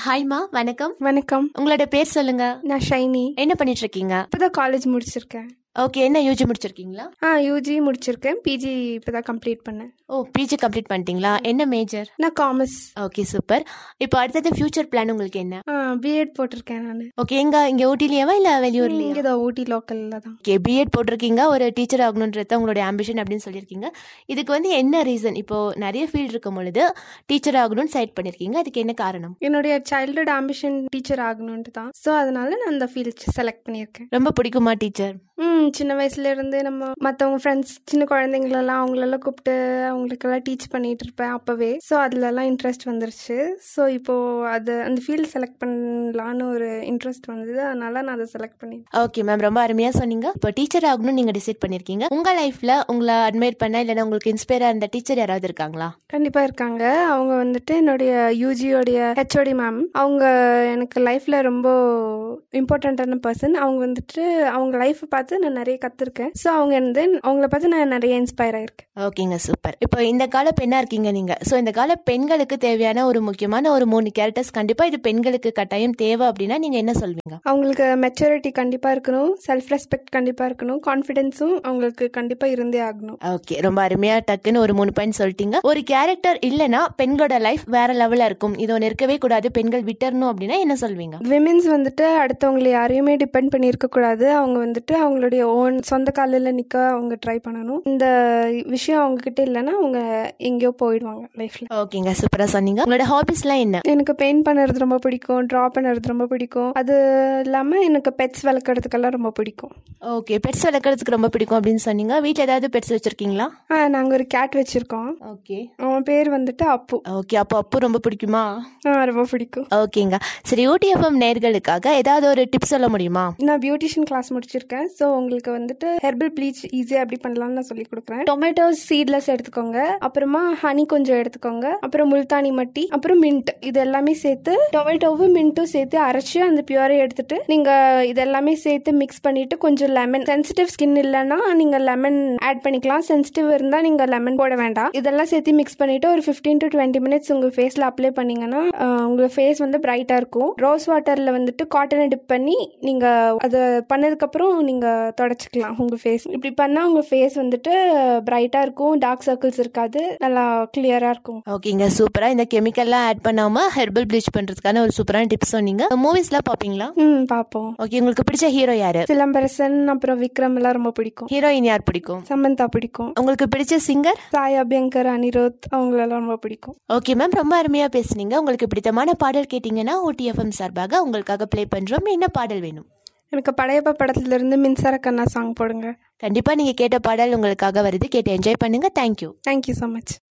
ஹாய்மா வணக்கம் வணக்கம் உங்களோட பேர் சொல்லுங்க நான் ஷைனி என்ன பண்ணிட்டு இருக்கீங்க இப்போதான் காலேஜ் முடிச்சிருக்கேன் ஓகே என்ன யூஜி முடிச்சிருக்கீங்களா ஆ யூஜி முடிச்சிருக்கேன் பிஜி இப்போதான் கம்ப்ளீட் பண்ணேன் ஓ பிஜி கம்ப்ளீட் பண்ணிட்டீங்களா என்ன மேஜர் நான் காமர்ஸ் ஓகே சூப்பர் இப்போ அடுத்தது ஃபியூச்சர் பிளான் உங்களுக்கு என்ன ஆ பிஎட் போட்டிருக்கேன் நான் ஓகே எங்க இங்க ஊட்டிலேயேவா இல்ல வெளியூர்லயா இங்கே தான் ஊட்டி லோக்கலில் தான் ஓகே பிஎட் போட்டிருக்கீங்க ஒரு டீச்சர் ஆகணுன்றது உங்களுடைய ஆம்பிஷன் அப்படின்னு சொல்லியிருக்கீங்க இதுக்கு வந்து என்ன ரீசன் இப்போ நிறைய ஃபீல்ட் இருக்கும் பொழுது டீச்சர் ஆகணும்னு செலக்ட் பண்ணியிருக்கீங்க அதுக்கு என்ன காரணம் என்னுடைய சைல்டுஹுட் ஆம்பிஷன் டீச்சர் ஆகணுன்ட்டு தான் ஸோ அதனால நான் அந்த ஃபீல்ட் செலக்ட் பண்ணியிருக்கேன் ரொம்ப பிடிக்குமா டீச்சர் ம் சின்ன வயசுல இருந்து நம்ம மற்றவங்க ஃப்ரெண்ட்ஸ் சின்ன குழந்தைங்களெல்லாம் அவங்களெல்லாம் கூப்பிட்டு அவங்களுக்கெல்லாம் டீச் பண்ணிட்டு இருப்பேன் அப்போவே ஸோ அதுலலாம் இன்ட்ரெஸ்ட் வந்துருச்சு ஸோ இப்போ அது அந்த ஃபீல்ட் செலக்ட் பண்ணலான்னு ஒரு இன்ட்ரெஸ்ட் வந்தது அதனால நான் அதை செலக்ட் பண்ணி ஓகே மேம் ரொம்ப அருமையா சொன்னீங்க இப்போ டீச்சர் ஆகணும்னு நீங்க டிசைட் பண்ணிருக்கீங்க உங்க லைஃப்ல உங்களை அட்மையர் பண்ண இல்லைன்னா உங்களுக்கு இன்ஸ்பயரா இருந்த டீச்சர் யாராவது இருக்காங்களா கண்டிப்பா இருக்காங்க அவங்க வந்துட்டு என்னுடைய யூஜியோடைய ஹெச்ஓடி மேம் அவங்க எனக்கு லைஃப்ல ரொம்ப இம்பார்ட்டண்ட்டான பர்சன் அவங்க வந்துட்டு அவங்க லைஃப் பார்த்து நான் நிறைய கத்துருக்கேன் ஸோ அவங்க வந்து அவங்கள பார்த்து நான் நிறைய இன்ஸ்பயர் ஆயிருக்கேன் ஓகேங்க சூப்பர் இப்போ இந்த கால பெண்ணா இருக்கீங்க நீங்க ஸோ இந்த கால பெண்களுக்கு தேவையான ஒரு முக்கியமான ஒரு மூணு கேரக்டர்ஸ் கண்டிப்பா இது பெண்களுக்கு கட்டாயம் தேவை அப்படின்னா நீங்க என்ன சொல்வீங்க அவங்களுக்கு மெச்சூரிட்டி கண்டிப்பா இருக்கணும் செல்ஃப் ரெஸ்பெக்ட் கண்டிப்பா இருக்கணும் கான்ஃபிடென்ஸும் அவங்களுக்கு கண்டிப்பா இருந்தே ஆகணும் ஓகே ரொம்ப அருமையா டக்குன்னு ஒரு மூணு பாயிண்ட் சொல்லிட்டீங்க ஒரு கேரக்டர் இல்லைன்னா பெண்களோட லைஃப் வேற லெவல்ல இருக்கும் இது ஒன்று இருக்கவே கூடாது பெண்கள் விட்டரணும் அப்படின்னா என்ன சொல்வீங்க விமென்ஸ் வந்துட்டு அடுத்தவங்களை யாரையுமே டிபெண்ட் பண்ணி இருக்கக்கூடாது அவங்க வந்துட்டு அவங்களுடைய ஓன் சொந்த காலில் நிற்க அவங்க ட்ரை பண்ணணும் இந்த விஷயம் அவங்க கிட்ட இல்லைன்னா அவங்க எங்கேயோ போயிடுவாங்க லைஃப்ல ஓகேங்க சூப்பரா சொன்னீங்க உங்களோட ஹாபிஸ்லாம் என்ன எனக்கு பெயிண்ட் பண்ணுறது ரொம்ப பிடிக்கும் ட்ரா பண்ணுறது ரொம்ப பிடிக்கும் அது இல்லாமல் எனக்கு பெட்ஸ் வளர்க்குறதுக்கெல்லாம் ரொம்ப பிடிக்கும் ஓகே பெட்ஸ் வளர்க்கறதுக்கு ரொம்ப பிடிக்கும் அப்படின்னு சொன்னீங்க வீட்டில் ஏதாவது பெட்ஸ் வச்சிருக்கீங்களா ஆ நாங்கள் ஒரு கேட் வச்சுருக்கோம் ஓகே அவன் பேர் வந்துட்டு அப்பு ஓகே அப்போ அப்பு ரொம்ப பிடிக்குமா ஆ ரொம்ப பிடிக்கும் ஓகேங்க சரி ஊட்டிஎஃப்எம் நேர்களுக்காக ஏதாவது ஒரு டிப்ஸ் சொல்ல முடியுமா நான் பியூட்டிஷியன் கிளாஸ் முடிச்சிருக்கேன் ஸோ உங்களுக்கு வந்துட்டு ஹெர்பல் ப்ளீச் ஈஸியாக எப்படி பண்ணலாம்னு நான் சொல்லி கொடுக்குறேன் டொமேட்டோஸ் சீட்லெஸ் எடுத்துக்கோங்க அப்புறமா ஹனி கொஞ்சம் எடுத்துக்கோங்க அப்புறம் முல்தானி மட்டி அப்புறம் மின்ட் இது எல்லாமே சேர்த்து டொமேட்டோவும் மின்ட்டும் சேர்த்து அரைச்சி அந்த பியூரை எடுத்துட்டு நீங்க இது எல்லாமே சேர்த்து மிக்ஸ் பண்ணிட்டு கொஞ்சம் லெமன் சென்சிட்டிவ் ஸ்கின் இல்லைன்னா நீங்க லெமன் ஆட் பண்ணிக்கலாம் சென்சிட்டிவ் இருந்தா நீங்க லெமன் போட வேண்டாம் இதெல்லாம் சேர்த்து மிக்ஸ் பண்ணிட்டு ஒரு ஃபிஃப்டீன் டு டுவெண்ட்டி மினிட்ஸ் உங்க ஃபேஸ்ல அப்ளை பண்ணீங்கன்னா ஆஹ், உங்க ஃபேஸ் வந்து பிரைட்டா இருக்கும் ரோஸ் வாட்டர்ல வந்துட்டு காட்டனை டிப் பண்ணி நீங்க அது பண்ணதுக்கு அப்புறம் நீங்க தொடச்சிக்கலாம் உங்க ஃபேஸ் இப்படி பண்ணா உங்க ஃபேஸ் வந்துட்டு பிரைட்டா இருக்கும் டார்க் சர்க்கிள்ஸ் இருக்காது நல்லா கிளியரா இருக்கும் ஓகேங்க சூப்பரா இந்த கெமிக்கல்லாம் ஆட் பண்ணாம ஹெர்பல் ப்ளீச் பண்றதுக்கான ஒரு சூப்பரான டிப்ஸ் சொன்னீங்க மூவிஸ்லாம் பாப்பீங்களா ம் பார்ப்போம் ஓகே உங்களுக்கு பிடிச்ச ஹீரோ யாரு சிலம்பரசன் அப்புறம் விக்ரம் எல்லாம் ரொம்ப பிடிக்கும் ஹீரோயின் யார் பிடிக்கும் சமந்தா பிடிக்கும் உங்களுக்கு பிடிச்ச சிங்கர் சாய் அபியங்கர் அனிருத் அவங்களெல்லாம் ரொம்ப பிடிக்கும் ஓகே மேம் ரொம்ப அருமையா பேசுனீங்க உங்களுக்கு பிடித்தமான பாடல் கேட்டீங்கன்னா ஓடிஎஃப்எம் சார்பாக உங்களுக்காக ப்ளே பண்றோம் என்ன பாடல் வேணும் எனக்கு படையப்பா படத்துல இருந்து மின்சார கண்ணா சாங் போடுங்க கண்டிப்பா நீங்க கேட்ட பாடல் உங்களுக்காக வருது கேட்டு என்ஜாய் பண்ணுங்க தேங்க்யூ தேங்க்யூ ஸோ மச்